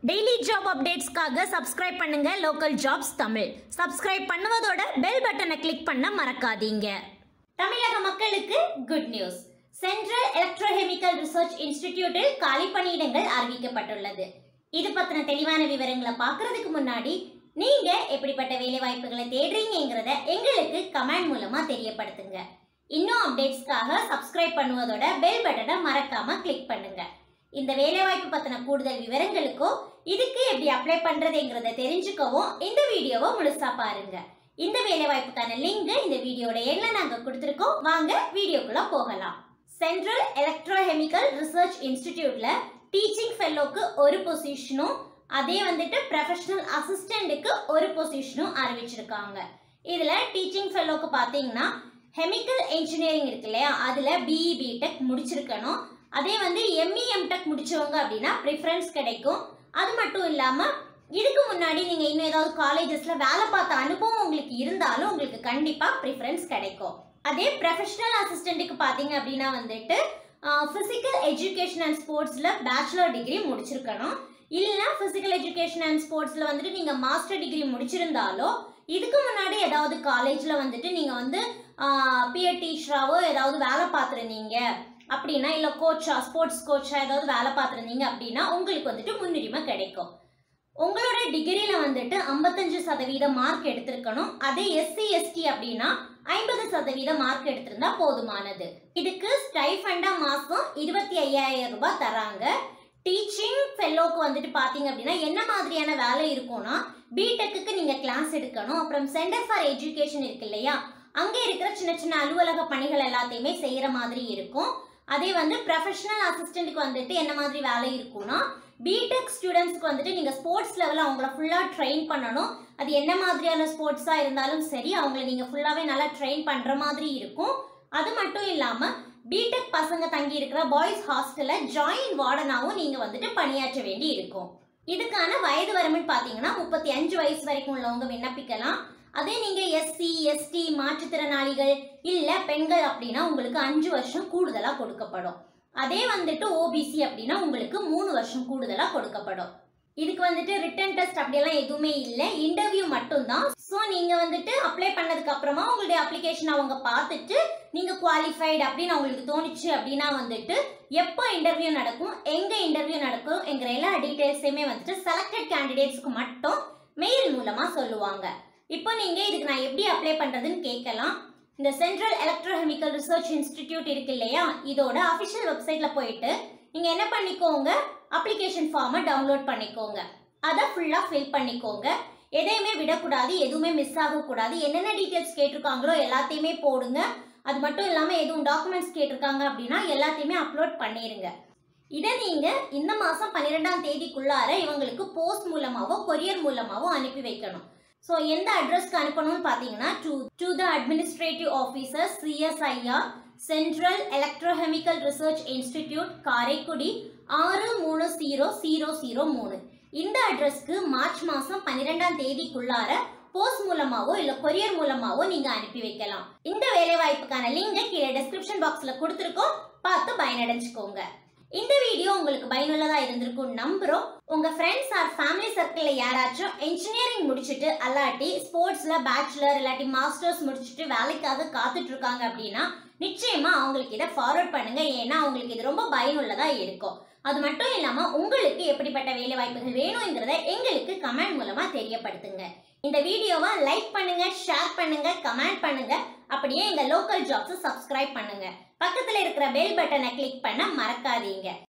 daily job அப்டேட்ஸ்க்காக subscribe பண்ணுங்க local jobs Tamil subscribe பண்ணுவதோட பெல் பட்டனை கிளிக் பண்ண மறக்காதீங்க தமிழக மக்களுக்கு good news central electrochemical research இன்ஸ்டிடியூட்டில் காலி பணியிடங்கள் அறிவிக்கப்பட்டுள்ளது இது பத்தின தெளிவான விவரங்களை பார்க்கறதுக்கு முன்னாடி நீங்க எப்படிப்பட்ட வேலை வாய்ப்புகளை தேடுறீங்கிறத எங்களுக்கு கமெண்ட் மூலமா தெரியப்படுத்துங்க இன்னும் அப்டேட்ஸ்க்காக சப்ஸ்கிரைப் பண்ணுவதோட பெல் பட்டனை மறக்காம கிளிக் பண்ணுங்க இந்த வேலைவாய்ப்பு பத்தின கூடுதல் விவரங்களுக்கோ இதுக்கு எப்படி அப்ளை பண்றதுங்கிறத தெரிஞ்சுக்கவும் இந்த வீடியோவை முழுசா பாருங்க இந்த வேலைவாய்ப்புக்கான லிங்க் இந்த வீடியோட எண்ல நாங்க கொடுத்துருக்கோம் வாங்க வீடியோக்குள்ள போகலாம் சென்ட்ரல் எலக்ட்ரோகெமிக்கல் ரிசர்ச் இன்ஸ்டிடியூட்ல டீச்சிங் ஃபெல்லோக்கு ஒரு பொசிஷனும் அதே வந்துட்டு ப்ரொஃபஷனல் அசிஸ்டண்ட்டுக்கு ஒரு பொசிஷனும் அறிவிச்சிருக்காங்க இதுல டீச்சிங் ஃபெல்லோக்கு பார்த்தீங்கன்னா கெமிக்கல் இன்ஜினியரிங் இருக்கு இல்லையா அதுல பிஇ பிடெக் முடிச்சிருக்கணும் அதே வந்து எம்இ எம்டெக் முடிச்சவங்க அப்படின்னா ப்ரிஃபரன்ஸ் கிடைக்கும் அது மட்டும் இல்லாம இதுக்கு முன்னாடி நீங்க இன்னும் ஏதாவது காலேஜஸ்ல வேலை பார்த்த அனுபவம் உங்களுக்கு இருந்தாலும் உங்களுக்கு கண்டிப்பா ப்ரிஃபரன்ஸ் கிடைக்கும் அதே ப்ரொஃபஷனல் அசிஸ்டண்ட்டுக்கு பார்த்தீங்க அப்படின்னா வந்துட்டு ஃபிசிக்கல் எஜுகேஷன் அண்ட் ஸ்போர்ட்ஸில் பேச்சுலர் டிகிரி முடிச்சிருக்கணும் இல்லைன்னா ஃபிசிக்கல் எஜுகேஷன் அண்ட் ஸ்போர்ட்ஸில் வந்துட்டு நீங்கள் மாஸ்டர் டிகிரி முடிச்சிருந்தாலோ இதுக்கு முன்னாடி ஏதாவது காலேஜில் வந்துட்டு நீங்கள் வந்து பிஎட் டீச்சராகவோ ஏதாவது வேலை பார்த்துருந்தீங்க அப்படின்னா இல்லை கோச்சா ஸ்போர்ட்ஸ் கோச்சா ஏதாவது வேலை பார்த்துருந்தீங்க அப்படின்னா உங்களுக்கு வந்துட்டு முன்னுரிமை கிடைக்கும் உங்களோட டிகிரியில் வந்துட்டு ஐம்பத்தஞ்சு சதவீத மார்க் எடுத்திருக்கணும் அதே எஸ்சி எஸ்டி அப்படின்னா ஐம்பது சதவீத மார்க் எடுத்திருந்தா போதுமானது இதுக்கு ஸ்டைஃபண்டா மாசம் இருபத்தி ஐயாயிரம் ரூபாய் தராங்க டீச்சிங் ஃபெல்லோக்கு வந்துட்டு பார்த்தீங்க அப்படின்னா என்ன மாதிரியான வேலை இருக்கும்னா பிடெக்கு நீங்கள் கிளாஸ் எடுக்கணும் அப்புறம் சென்டர் ஃபார் எஜுகேஷன் இருக்கு இல்லையா அங்கே இருக்கிற சின்ன சின்ன அலுவலக பணிகள் எல்லாத்தையுமே செய்கிற மாதிரி இருக்கும் அதே வந்து ப்ரொஃபஷனல் அசிஸ்டண்ட்டுக்கு வந்துட்டு என்ன மாதிரி வேலை இருக்கும்னா பிடெக் ஸ்டூடெண்ட்ஸ்க்கு வந்துட்டு நீங்கள் ஸ்போர்ட்ஸ் லெவலில் அவங்கள ஃபுல்லாக ட்ரெயின் பண்ணணும் அது என்ன மாதிரியான ஸ்போர்ட்ஸாக இருந்தாலும் சரி அவங்கள நீங்கள் ஃபுல்லாகவே நல்லா ட்ரெயின் பண்ணுற மாதிரி இருக்கும் அது மட்டும் இல்லாமல் பிடெக் பசங்க தங்கி இருக்கிற பாய்ஸ் ஹாஸ்டலில் ஜாயின் வார்டனாகவும் நீங்கள் வந்துட்டு பணியாற்ற வேண்டி இருக்கும் இதுக்கான வயது வரம்புன்னு பார்த்தீங்கன்னா முப்பத்தி அஞ்சு வயசு வரைக்கும் உள்ளவங்க விண்ணப்பிக்கலாம் அதே நீங்கள் எஸ்சி எஸ்டி மாற்றுத்திறனாளிகள் இல்லை பெண்கள் அப்படின்னா உங்களுக்கு அஞ்சு வருஷம் கூடுதலாக கொடுக்கப்படும் அதே வந்துட்டு ஓபிசி அப்படின்னா உங்களுக்கு மூணு வருஷம் கூடுதலாக கொடுக்கப்படும் இதுக்கு வந்துட்டு ரிட்டன் டெஸ்ட் அப்படியெல்லாம் எதுவுமே இல்லை இன்டர்வியூ மட்டும்தான் ஸோ நீங்கள் வந்துட்டு அப்ளை பண்ணதுக்கு அப்புறமா உங்களுடைய அப்ளிகேஷன் அவங்க பார்த்துட்டு நீங்கள் குவாலிஃபைடு அப்படின்னு அவங்களுக்கு தோணுச்சு அப்படின்னா வந்துட்டு எப்போ இன்டர்வியூ நடக்கும் எங்கே இன்டர்வியூ நடக்கும் என்கிற எல்லா டீட்டெயில்ஸையுமே வந்துட்டு செலக்டட் கேண்டிடேட்ஸ்க்கு மட்டும் மெயில் மூலமாக சொல்லுவாங்க இப்போ நீங்கள் இதுக்கு நான் எப்படி அப்ளை பண்ணுறதுன்னு கேட்கலாம் இந்த சென்ட்ரல் எலக்ட்ரோகெமிக்கல் ரிசர்ச் இன்ஸ்டிடியூட் இருக்கு இல்லையா இதோட அஃபிஷியல் வெப்சைட்டில் போயிட்டு நீங்கள் என்ன பண்ணிக்கோங்க அப்ளிகேஷன் ஃபார்மை டவுன்லோட் பண்ணிக்கோங்க அதை ஃபுல்லாக ஃபில் பண்ணிக்கோங்க எதையுமே விடக்கூடாது எதுவுமே மிஸ் ஆகக்கூடாது என்னென்ன டீட்டெயில்ஸ் கேட்டிருக்காங்களோ எல்லாத்தையுமே போடுங்க அது மட்டும் இல்லாமல் எதுவும் டாக்குமெண்ட்ஸ் கேட்டிருக்காங்க அப்படின்னா எல்லாத்தையுமே அப்லோட் பண்ணிடுங்க இதை நீங்கள் இந்த மாதம் பன்னிரெண்டாம் தேதிக்குள்ளார இவங்களுக்கு போஸ்ட் மூலமாகவோ கொரியர் மூலமாகவோ அனுப்பி வைக்கணும் ஸோ எந்த அட்ரஸ்க்கு அனுப்பணும்னு பார்த்தீங்கன்னா to to the administrative officer CSIR central electrochemical research institute Karaikudi ஆறு மூணு ஜீரோ ஜீரோ ஜீரோ மூணு இந்த அட்ரஸ்க்கு மார்ச் மாதம் பன்னிரெண்டாம் தேதிக்குள்ளார போஸ்ட் மூலமாவோ இல்லை கொரியர் மூலமாவோ நீங்கள் அனுப்பி வைக்கலாம் இந்த வேலைவாய்ப்புக்கான லிங்கை கீழே டிஸ்கிரிப்ஷன் பாக்ஸில் கொடுத்துருக்கோம் பார்த்து பயனடைஞ்சுக்கோங்க இந்த வீடியோ உங்களுக்கு பயனுள்ளதா இருந்திருக்கும் நம்புறோம் உங்க ஃப்ரெண்ட்ஸ் ஆர் ஃபேமிலி சர்க்கிள்ல யாராச்சும் இன்ஜினியரிங் முடிச்சுட்டு அல்லாட்டி ஸ்போர்ட்ஸ்ல பேச்சுலர் இல்லாட்டி மாஸ்டர்ஸ் முடிச்சுட்டு வேலைக்காக காத்துட்டு இருக்காங்க அப்படின்னா நிச்சயமா அவங்களுக்கு இதை ஃபார்வர்ட் பண்ணுங்க ஏன்னா அவங்களுக்கு இது ரொம்ப பயனுள்ளதா இருக்கும் அது மட்டும் இல்லாம உங்களுக்கு எப்படிப்பட்ட வேலை வாய்ப்புகள் வேணுங்கிறத எங்களுக்கு கமெண்ட் மூலமா தெரியப்படுத்துங்க இந்த வீடியோவை லைக் பண்ணுங்க ஷேர் பண்ணுங்க கமெண்ட் பண்ணுங்க அப்படியே எங்க லோக்கல் ஜாப்ஸ் சப்ஸ்கிரைப் பண்ணுங்க பக்கத்துல இருக்கிற பெல் பட்டனை கிளிக் பண்ண மறக்காதீங்க